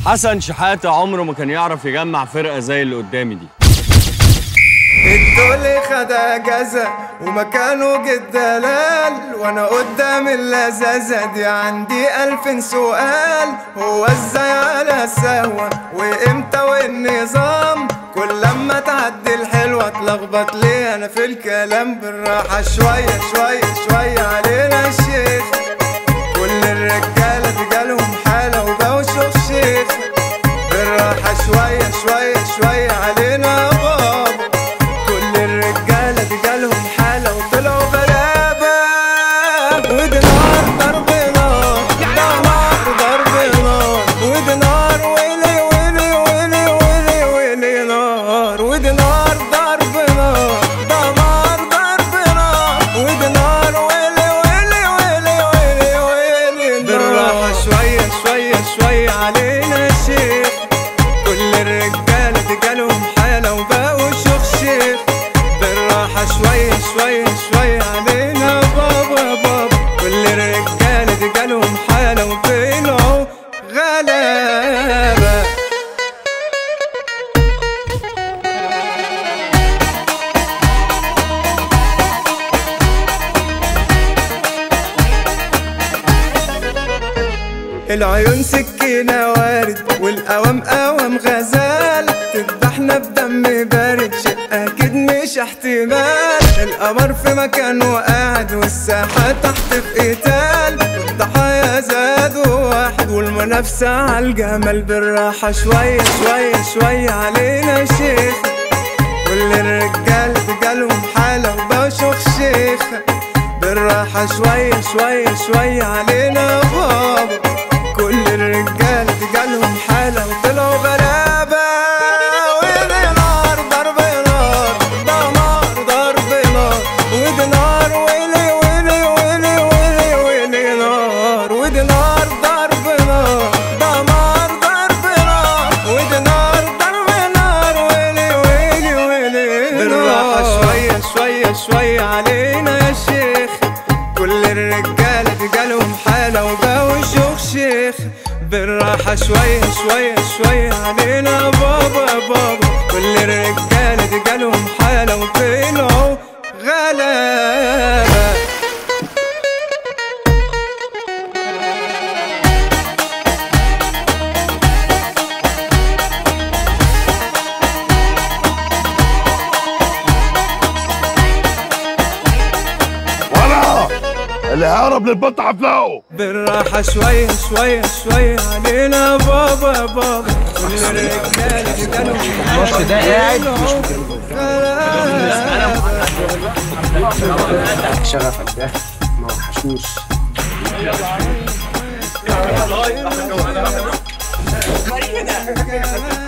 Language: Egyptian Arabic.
حسن شحاتة عمره ما كان يعرف يجمع فرقة زي اللي قدامي دي الدولي خد اجازة ومكانه جد دلال وانا قدام اللذاذة دي عندي الف سؤال هو ازاي على سهوة وامتى والنظام كل لما تعدي الحلوة اتلخبط ليه انا في الكلام بالراحة شوية شوية شوية علينا الشيخ كل الرجالة دي جالهم حالة وبقوا شوف شيخ بالراحة شوية شوية شوية علينا يا بابا كل الرجالة دي جالهم حالة وطلعوا غلابة ودي نار ضرب نار ده نار ضرب نار ودي نار ويلي ويلي ويلي ويلي ويلي نار ودي نار ضرب نار ده نار ضرب نار ودي نار ويلي ويلي ويلي ويلي ويلي نار بالراحة شوية شوية شوية علينا يا شيخ كل الرجالة دي جالهم حالة وبقوا شيخ شيخ بالراحة شوية شوية شوية علينا بابا بابا كل الرجالة دي جالهم حالة وطلعوا غلابة العيون سكينة وارد والقوام قوام غزال تذبحنا بدم بارد شيء أكيد مش احتمال القمر في مكانه قاعد والساحة تحت في قتال والضحايا زادوا واحد والمنافسة عالجمال بالراحة شوية شوية شوية علينا يا شيخ كل الرجال جالهم حالة وبشوخ شيخ بالراحة شوية شوية شوية علينا يا بابا كل الرجال جالهم حالة وطلعوا غلابة ودي نار ضرب نار ده نار ضرب نار ودي نار ويلي ويلي ويلي ويلي ويلي نار ودي نار ضرب نار ده نار ضرب نار ودي نار ضرب نار ويلي ويلي ويلي بالراحة شوية شوية شوية علينا يا شيخ كل الرجالة دي جالهم حالة وبقوا شيوخ شيخ بالراحة شوية شوية شوية علينا يا بابا يا بابا كل الرجالة دي جالهم حالة وطلعوا غلابة ولا اللي هيهرب للبط حفلقه بالراحة شوية شوية شوية علينا يا بابا يا بابا كل الرجالة دي جالهم الماتش ده قاعد مش شغفك ده ما وحشوش غلابة